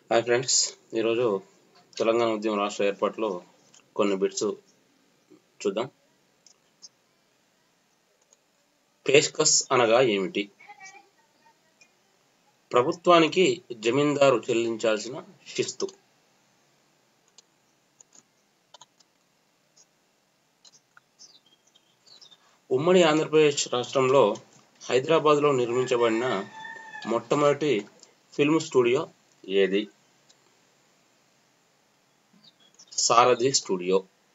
hi friends ఈరోజు తెలంగాణ ఉద్యమ రాష్ట్ర ఏర్పాటులో కొన్ని బిట్స్ చూద్దాం పేష్కస్ అనగా ఏమిటి ప్రభుత్వానికి జమీందారు చెల్లించాల్సిన శిస్తు ఉమ్మడి ఆంధ్రప్రదేశ్ రాష్ట్రంలో హైదరాబాద్లో నిర్మించబడిన మొట్టమొదటి ఫిల్మ్ స్టూడియో ఏది సారథి స్టూడియో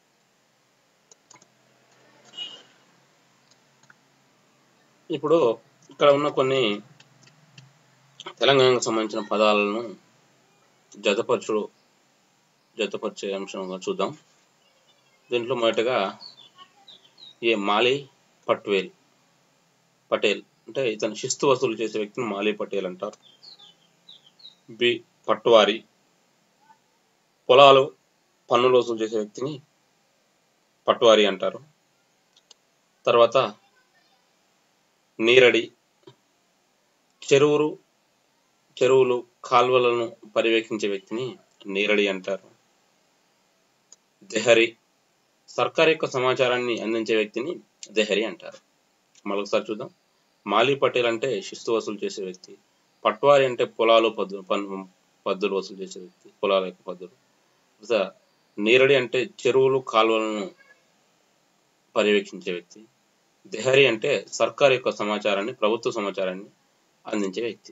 ఇప్పుడు ఇక్కడ ఉన్న కొన్ని తెలంగాణకు సంబంధించిన పదాలను జతపరచు జతపరిచే అంశంగా చూద్దాం దీంట్లో మొదటగా ఏ మాలి పట్వేల్ పటేల్ అంటే ఇతను శిస్తు వసూలు చేసే వ్యక్తిని మాలి పటేల్ అంటారు బి పట్వారి పొలాలు పన్నులు వసూలు చేసే వ్యక్తిని పట్వారి అంటారు తర్వాత నీరడి చెరువులు చెరువులు కాల్వలను పర్యవేక్షించే వ్యక్తిని నీరడి అంటారు దెహరి సర్కార్ యొక్క సమాచారాన్ని అందించే వ్యక్తిని దెహరి అంటారు మరొకసారి చూద్దాం మాలి పటేల్ అంటే శిస్తు వసూలు చేసే వ్యక్తి పట్వారి అంటే పొలాలు పద్దు పన్ను పద్దులు వసూలు చేసే వ్యక్తి పొలాల యొక్క పద్దులు నీరడి అంటే చెరువులు కాలువలను పర్యవేక్షించే వ్యక్తి దెహరి అంటే సర్కార్ యొక్క సమాచారాన్ని ప్రభుత్వ సమాచారాన్ని అందించే వ్యక్తి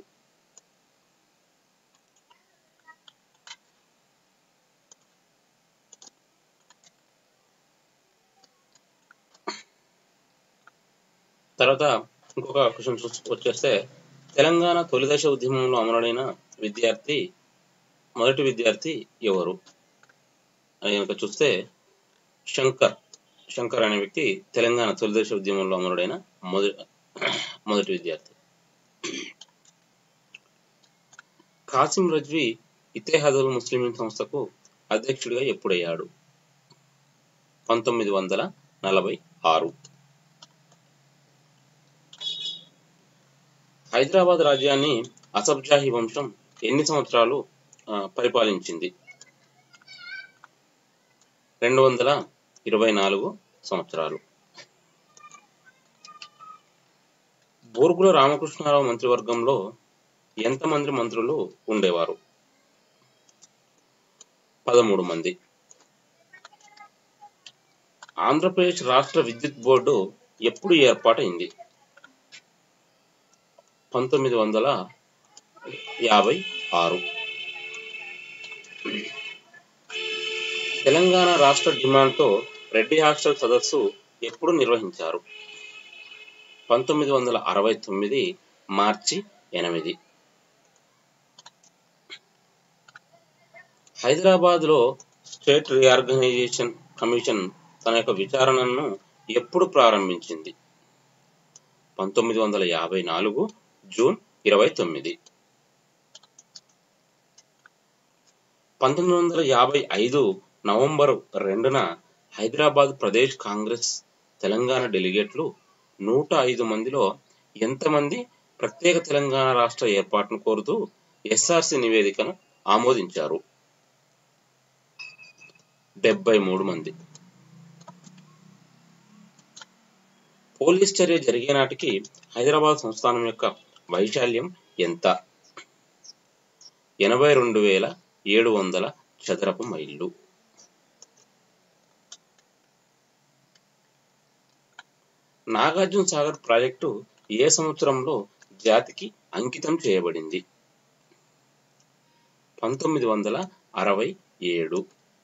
తర్వాత ఇంకొక క్వశ్చన్ వచ్చేస్తే తెలంగాణ తొలిదశ ఉద్యమంలో అమరుడైన విద్యార్థి మొదటి విద్యార్థి ఎవరు అని కనుక చూస్తే శంకర్ శంకర్ అనే వ్యక్తి తెలంగాణ తొలిదశ ఉద్యమంలో అమరుడైన మొదటి మొదటి విద్యార్థి కాసిం రజ్వీ ఇతేహాదుల్ ముస్లిం సంస్థకు అధ్యక్షుడిగా ఎప్పుడయ్యాడు పంతొమ్మిది వందల నలభై ఆరు హైదరాబాద్ రాజ్యాన్ని అసబ్జాహీ వంశం ఎన్ని సంవత్సరాలు పరిపాలించింది రెండు వందల ఇరవై నాలుగు సంవత్సరాలు బోర్గుల రామకృష్ణారావు మంత్రివర్గంలో ఎంతమంది మంత్రులు ఉండేవారు పదమూడు మంది ఆంధ్రప్రదేశ్ రాష్ట్ర విద్యుత్ బోర్డు ఎప్పుడు ఏర్పాటైంది పంతొమ్మిది వందల యాభై ఆరు తెలంగాణ రాష్ట్ర డిమాండ్తో రెడ్డి హాస్టల్ సదస్సు ఎప్పుడు నిర్వహించారు పంతొమ్మిది వందల అరవై తొమ్మిది మార్చి ఎనిమిది హైదరాబాద్లో స్టేట్ రీఆర్గనైజేషన్ కమిషన్ తన యొక్క విచారణను ఎప్పుడు ప్రారంభించింది పంతొమ్మిది వందల యాభై నాలుగు జూన్ ఇరవై తొమ్మిది పంతొమ్మిది వందల యాభై ఐదు నవంబర్ రెండున హైదరాబాద్ ప్రదేశ్ కాంగ్రెస్ తెలంగాణ డెలిగేట్లు నూట ఐదు మందిలో ఎంతమంది ప్రత్యేక తెలంగాణ రాష్ట్ర ఏర్పాటును కోరుతూ ఎస్ఆర్సి నివేదికను ఆమోదించారు డెబ్బై మూడు మంది పోలీస్ చర్య జరిగే నాటికి హైదరాబాద్ సంస్థానం యొక్క వైశాల్యం ఎంత ఎనభై రెండు వేల ఏడు వందల చదరపు మైళ్ళు నాగార్జున సాగర్ ప్రాజెక్టు ఏ సంవత్సరంలో జాతికి అంకితం చేయబడింది పంతొమ్మిది వందల అరవై ఏడు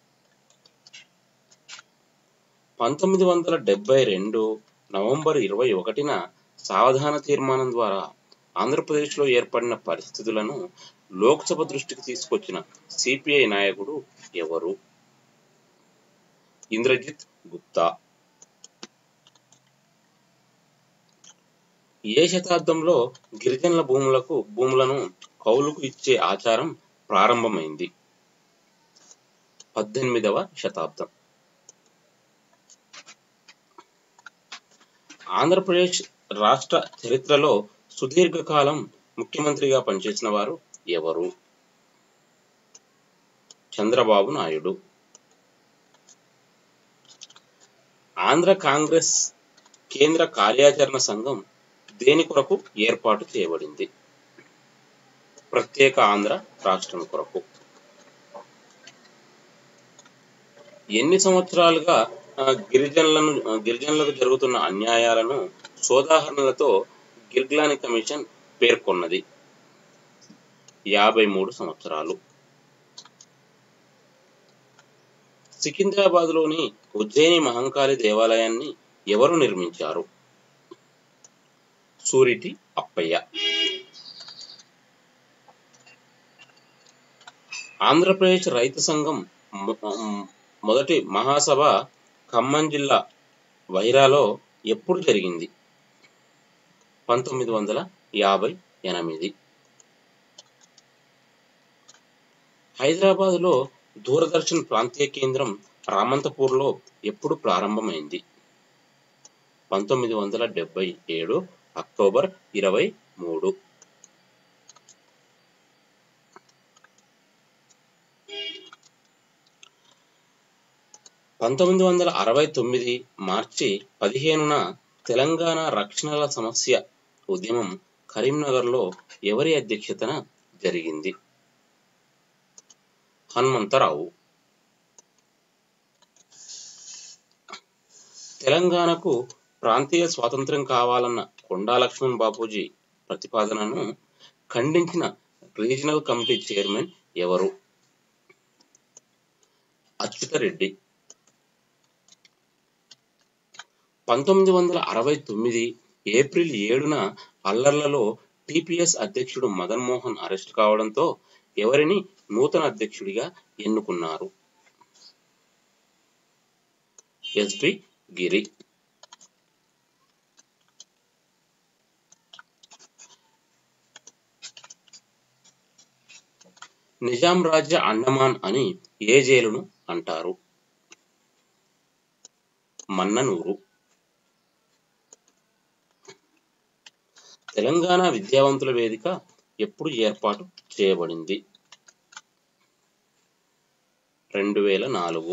పంతొమ్మిది వందల డెబ్బై రెండు నవంబర్ ఇరవై ఒకటిన సావధాన తీర్మానం ద్వారా ఆంధ్రప్రదేశ్లో ఏర్పడిన పరిస్థితులను లోక్సభ దృష్టికి తీసుకొచ్చిన సిపిఐ నాయకుడు ఎవరు ఇంద్రజిత్ గుప్తా ఏ శతాబ్దంలో గిరిజనుల భూములకు భూములను కౌలుకు ఇచ్చే ఆచారం ప్రారంభమైంది పద్దెనిమిదవ శతాబ్దం ఆంధ్రప్రదేశ్ రాష్ట్ర చరిత్రలో సుదీర్ఘకాలం ముఖ్యమంత్రిగా పనిచేసిన వారు ఎవరు చంద్రబాబు నాయుడు ఆంధ్ర కాంగ్రెస్ కేంద్ర కార్యాచరణ సంఘం దేని కొరకు ఏర్పాటు చేయబడింది ప్రత్యేక ఆంధ్ర రాష్ట్రం కొరకు ఎన్ని సంవత్సరాలుగా ఆ, గిరిజనులను ఆ, గిరిజనులకు జరుగుతున్న అన్యాయాలను సోదాహరణలతో గిర్గ్లాని కమిషన్ పేర్కొన్నది యాభై మూడు సంవత్సరాలు సికింద్రాబాద్లోని ఉజ్జయిని మహంకాళి దేవాలయాన్ని ఎవరు నిర్మించారు సూరిటి అప్పయ్య ఆంధ్రప్రదేశ్ రైతు సంఘం మొ- మ్, మొదటి మహాసభ ఖమ్మం జిల్లా వైరాలో ఎప్పుడు జరిగింది పంతొమ్మిది వందల యాభై ఎనిమిది హైదరాబాద్లో దూరదర్శన్ ప్రాంతీయ కేంద్రం రామంతపూర్లో ఎప్పుడు ప్రారంభమైంది పంతొమ్మిది వందల డెబ్బై ఏడు అక్టోబర్ ఇరవై మూడు పంతొమ్మిది వందల అరవై తొమ్మిది మార్చి పదిహేనున తెలంగాణ రక్షణల సమస్య ఉద్యమం కరీంనగర్లో ఎవరి అధ్యక్షతన జరిగింది హనుమంతరావు తెలంగాణకు ప్రాంతీయ స్వాతంత్ర్యం కావాలన్న కొండా లక్ష్మణ్ బాపూజీ ప్రతిపాదనను ఖండించిన రీజనల్ కమిటీ చైర్మన్ ఎవరు అచ్యుతరెడ్డి పంతొమ్మిది వందల అరవై తొమ్మిది ఏప్రిల్ ఏడున అల్లర్లలో టిపిఎస్ అధ్యక్షుడు మదన్ మోహన్ అరెస్ట్ కావడంతో ఎవరిని నూతన అధ్యక్షుడిగా ఎన్నుకున్నారు ఎస్పి గిరి నిజాం రాజ్య అండమాన్ అని ఏ జైలును అంటారు మన్ననూరు తెలంగాణ విద్యావంతుల వేదిక ఎప్పుడు ఏర్పాటు చేయబడింది రెండు వేల నాలుగు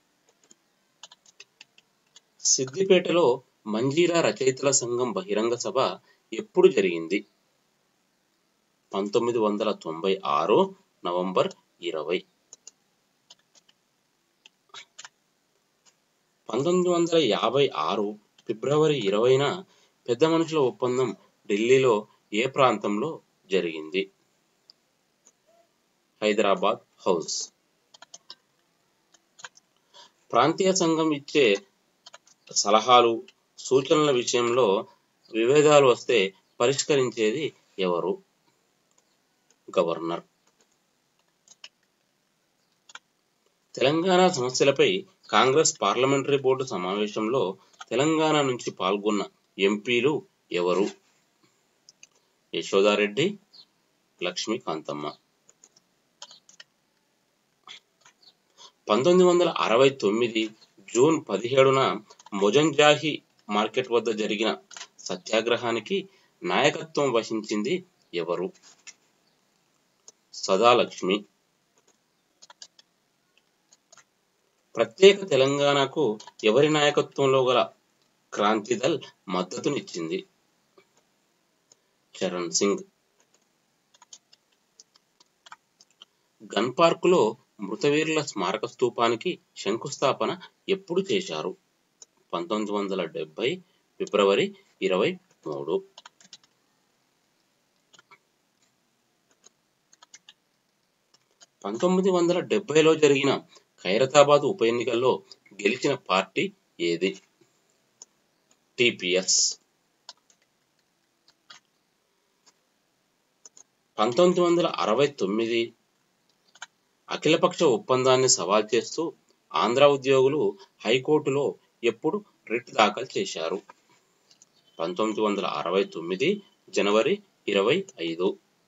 సిద్దిపేటలో మంజీరా రచయితల సంఘం బహిరంగ సభ ఎప్పుడు జరిగింది పంతొమ్మిది వందల తొంభై ఆరు నవంబర్ ఇరవై పంతొమ్మిది వందల యాభై ఆరు ఫిబ్రవరి ఇరవైన పెద్ద మనుషుల ఒప్పందం ఢిల్లీలో ఏ ప్రాంతంలో జరిగింది హైదరాబాద్ హౌస్ ప్రాంతీయ సంఘం ఇచ్చే సలహాలు సూచనల విషయంలో విభేదాలు వస్తే పరిష్కరించేది ఎవరు గవర్నర్ తెలంగాణ సమస్యలపై కాంగ్రెస్ పార్లమెంటరీ బోర్డు సమావేశంలో తెలంగాణ నుంచి పాల్గొన్న ఎంపీలు ఎవరు యశోదారెడ్డి లక్ష్మీకాంతమ్మ పంతొమ్మిది వందల అరవై తొమ్మిది జూన్ పదిహేడున మొజంజాహి మార్కెట్ వద్ద జరిగిన సత్యాగ్రహానికి నాయకత్వం వహించింది ఎవరు సదాలక్ష్మి ప్రత్యేక తెలంగాణకు ఎవరి నాయకత్వంలో గల క్రాంతిదల్ మద్దతునిచ్చింది చరణ్ సింగ్ గన్ పార్కులో మృతవీరుల స్మారక స్తూపానికి శంకుస్థాపన ఎప్పుడు చేశారు పంతొమ్మిది వందల డెబ్బై ఫిబ్రవరి ఇరవై మూడు పంతొమ్మిది వందల డెబ్బైలో జరిగిన ఖైరతాబాద్ ఉప ఎన్నికల్లో గెలిచిన పార్టీ ఏది టిపిఎస్ పంతొమ్మిది వందల అరవై తొమ్మిది అఖిలపక్ష ఒప్పందాన్ని సవాల్ చేస్తూ ఆంధ్ర ఉద్యోగులు హైకోర్టులో ఎప్పుడు రిట్ దాఖలు చేశారు పంతొమ్మిది వందల అరవై తొమ్మిది జనవరి ఇరవై ఐదు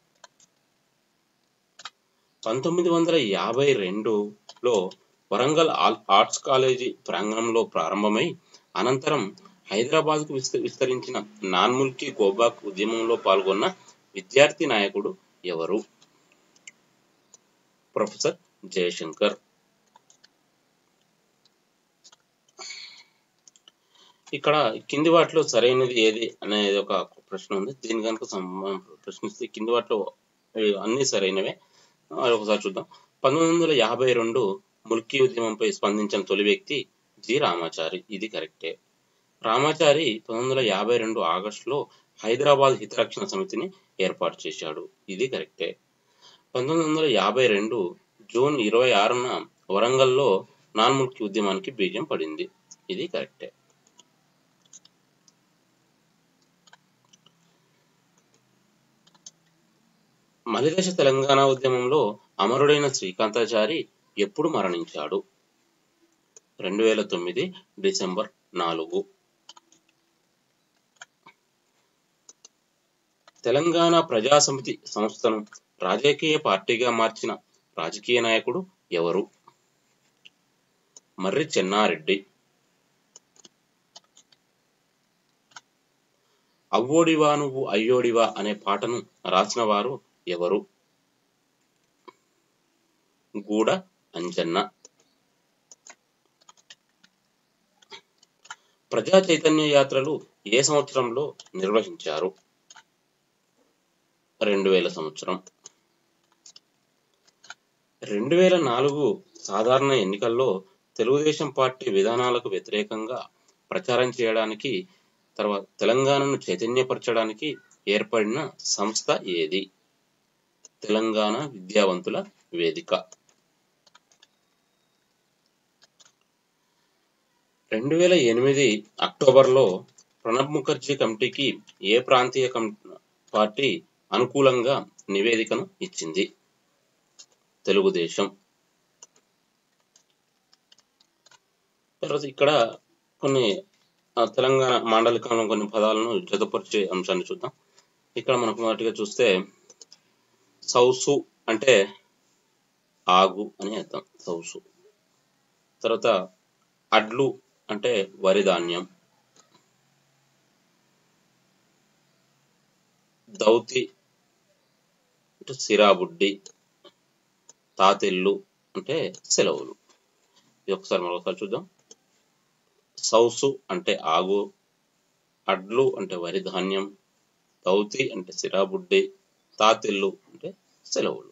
పంతొమ్మిది వందల యాభై రెండులో వరంగల్ ఆల్- ఆర్ట్స్ కాలేజీ ప్రాంగణంలో ప్రారంభమై అనంతరం హైదరాబాద్కు విస్త విస్తరించిన నాన్ముల్కీ గోబాక్ ఉద్యమంలో పాల్గొన్న విద్యార్థి నాయకుడు ఎవరు ప్రొఫెసర్ జయశంకర్ ఇక్కడ కింది వాటిలో సరైనది ఏది అనేది ఒక ప్రశ్న ఉంది దీని కనుక సం- ప్రశ్నిస్తే కింది వాటిలో ఏ, అన్ని సరైనవే అది ఒకసారి చూద్దాం పంతొమ్మిది వందల యాభై రెండు ముల్కీ ఉద్యమంపై స్పందించిన తొలి వ్యక్తి జి రామాచారి ఇది కరెక్టే రామాచారి పంతొమ్మిది వందల యాభై రెండు ఆగస్టులో హైదరాబాద్ హితరక్షణ సమితిని ఏర్పాటు చేశాడు ఇది కరెక్టే పంతొమ్మిది వందల యాభై రెండు జూన్ ఇరవై ఆరున వరంగల్లో నాన్ ముల్కీ ఉద్యమానికి బీజం పడింది ఇది కరెక్టే మలిదశ తెలంగాణ ఉద్యమంలో అమరుడైన శ్రీకాంతాచారి ఎప్పుడు మరణించాడు రెండు వేల తొమ్మిది డిసెంబర్ నాలుగు తెలంగాణ ప్రజా సమితి సంస్థను రాజకీయ పార్టీగా మార్చిన రాజకీయ నాయకుడు ఎవరు మర్రి చెన్నారెడ్డి అవ్వోడివా నువ్వు అయ్యోడివా అనే పాటను రాసిన వారు ఎవరు గూడ అంజన్న ప్రజా చైతన్య యాత్రలు ఏ సంవత్సరంలో నిర్వహించారు రెండు వేల సంవత్సరం రెండు వేల నాలుగు సాధారణ ఎన్నికల్లో తెలుగుదేశం పార్టీ విధానాలకు వ్యతిరేకంగా ప్రచారం చేయడానికి తర్వాత తెలంగాణను చైతన్యపరచడానికి ఏర్పడిన సంస్థ ఏది తెలంగాణ విద్యావంతుల వేదిక రెండు వేల ఎనిమిది అక్టోబర్లో ప్రణబ్ ముఖర్జీ కమిటీకి ఏ ప్రాంతీయ కం పార్టీ అనుకూలంగా నివేదికను ఇచ్చింది తెలుగుదేశం తర్వాత ఇక్కడ కొన్ని ఆ, తెలంగాణ మాండలికంలో కొన్ని పదాలను జతపరిచే అంశాన్ని చూద్దాం ఇక్కడ మనకు మొదటిగా చూస్తే సౌసు అంటే ఆగు అని అర్థం సౌసు తర్వాత అడ్లు అంటే వరి ధాన్యం దౌతి అంటే సిరాబుడ్డి తాతెల్లు అంటే సెలవులు ఇది ఒకసారి మరొకసారి చూద్దాం సౌసు అంటే ఆగు అడ్లు అంటే వరి ధాన్యం దౌతి అంటే సిరాబుడ్డి తాతెల్లు అంటే సెలవులు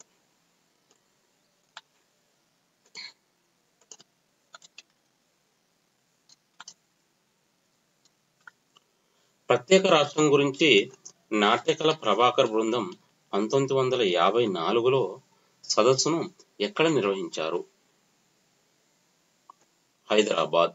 ప్రత్యేక రాష్ట్రం గురించి నాట్యకళ ప్రభాకర్ బృందం పంతొమ్మిది వందల యాభై నాలుగులో సదస్సును ఎక్కడ నిర్వహించారు హైదరాబాద్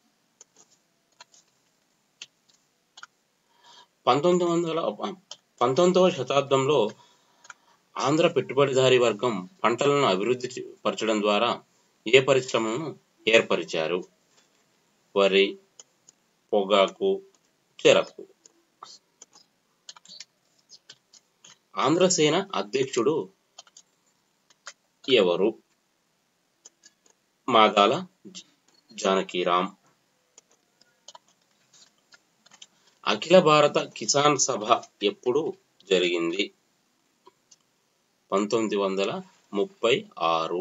పంతొమ్మిది వందల పంతొమ్మిదవ శతాబ్దంలో ఆంధ్ర పెట్టుబడిదారీ వర్గం పంటలను అభివృద్ధి చే- పరచడం ద్వారా ఏ పరిశ్రమను ఏర్పరిచారు వరి పొగాకు చెరకు ఆంధ్రసేన అధ్యక్షుడు ఎవరు మాదాల జ- జానకీరామ్ అఖిల భారత కిసాన్ సభ ఎప్పుడు జరిగింది పంతొమ్మిది వందల ముప్పై ఆరు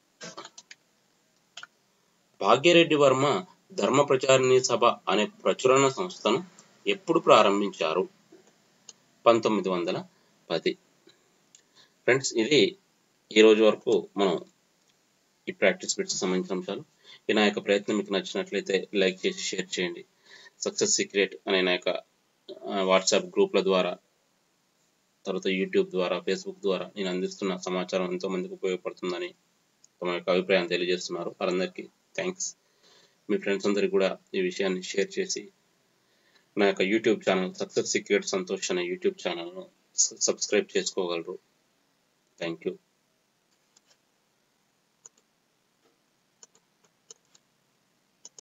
భాగ్యరెడ్డి వర్మ ధర్మ ప్రచారిణి సభ అనే ప్రచురణ సంస్థను ఎప్పుడు ప్రారంభించారు పంతొమ్మిది వందల పది ఫ్రెండ్స్ ఇది ఈ రోజు వరకు మనం ఈ ప్రాక్టీస్ బిట్స్ సంబంధించిన అంశాలు ఈ నా యొక్క ప్రయత్నం మీకు నచ్చినట్లయితే లైక్ చేసి షేర్ చేయండి సక్సెస్ సీక్రెట్ అనే నా యొక్క వాట్సాప్ గ్రూప్ల ద్వారా తర్వాత యూట్యూబ్ ద్వారా ఫేస్బుక్ ద్వారా నేను అందిస్తున్న సమాచారం ఎంతో మందికి ఉపయోగపడుతుందని తమ యొక్క అభిప్రాయం తెలియజేస్తున్నారు వారందరికీ థ్యాంక్స్ మీ ఫ్రెండ్స్ అందరికీ కూడా ఈ విషయాన్ని షేర్ చేసి నా యొక్క YouTube channel success secret Santosh అనే యూట్యూబ్ ఛానల్ను సబ్స్క్రైబ్ చేసుకోగలరు థ్యాంక్ యూ